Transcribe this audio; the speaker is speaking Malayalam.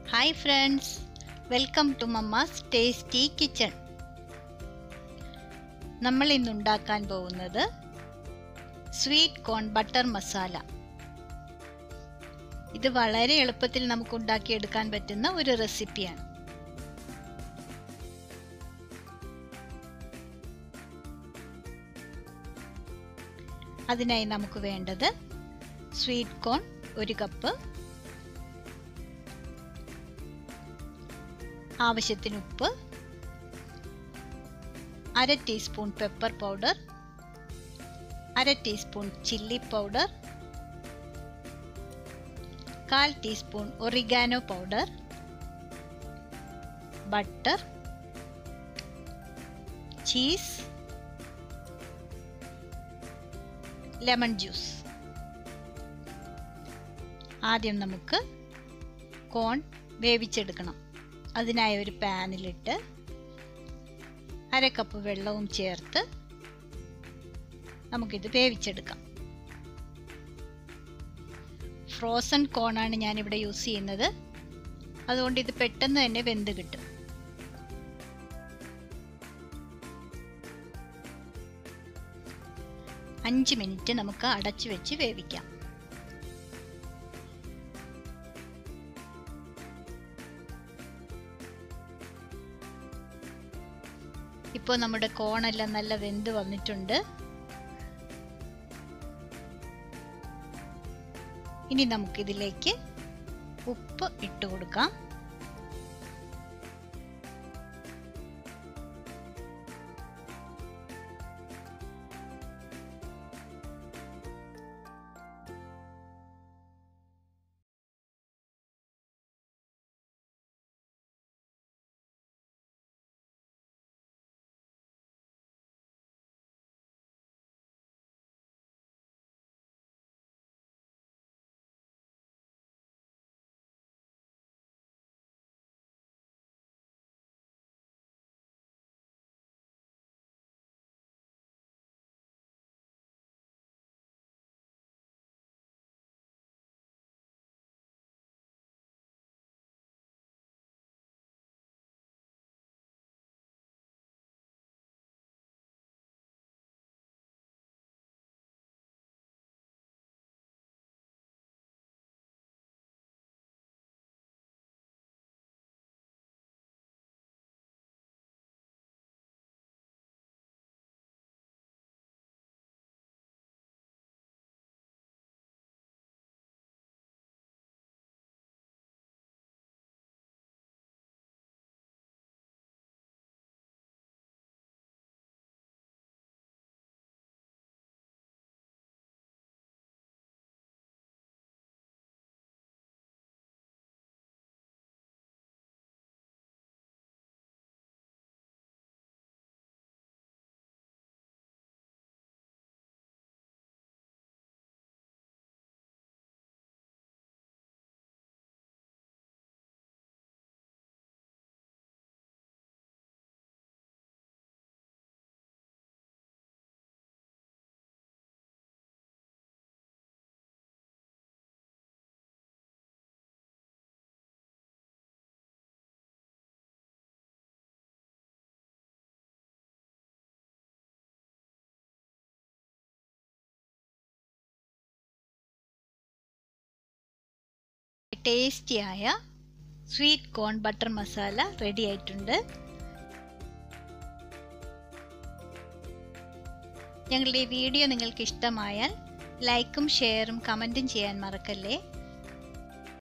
hi friends welcome to mamma's tasty kitchen നമ്മൾ ഇന്ന് ഉണ്ടാക്കാൻ പോകുന്നത് സ്വീറ്റ് കോൺ ബട്ടർ മസാല ഇത് വളരെ എളുപ്പത്തിൽ നമുക്ക് ഉണ്ടാക്കിയെടുക്കാൻ പറ്റുന്ന ഒരു റെസിപ്പിയാണ് അതിനായി നമുക്ക് വേണ്ടത് സ്വീറ്റ് കോൺ ഒരു കപ്പ് ആവശ്യത്തിന് ഉപ്പ് അര ടീസ്പൂൺ പെപ്പർ പൗഡർ അര ടീസ്പൂൺ ചില്ലി പൗഡർ കാൽ teaspoon oregano powder butter cheese lemon juice ആദ്യം നമുക്ക് കോൺ വേവിച്ചെടുക്കണം അതിനായി ഒരു പാനിലിട്ട് അര കപ്പ് വെള്ളവും ചേർത്ത് നമുക്കിത് വേവിച്ചെടുക്കാം ഫ്രോസൺ കോണാണ് ഞാനിവിടെ യൂസ് ചെയ്യുന്നത് അതുകൊണ്ട് ഇത് പെട്ടെന്ന് തന്നെ വെന്ത് കിട്ടും അഞ്ച് മിനിറ്റ് നമുക്ക് അടച്ചു വെച്ച് വേവിക്കാം ഇപ്പോൾ നമ്മുടെ കോണെല്ലാം നല്ല വെന്ത് വന്നിട്ടുണ്ട് ഇനി നമുക്കിതിലേക്ക് ഉപ്പ് ഇട്ട് കൊടുക്കാം ടേസ്റ്റിയായ sweet corn butter masala ready ആയിട്ടുണ്ട് ഞങ്ങളുടെ ഈ വീഡിയോ നിങ്ങൾക്ക് ഇഷ്ടമായാൽ ലൈക്കും ഷെയറും കമൻറ്റും ചെയ്യാൻ മറക്കല്ലേ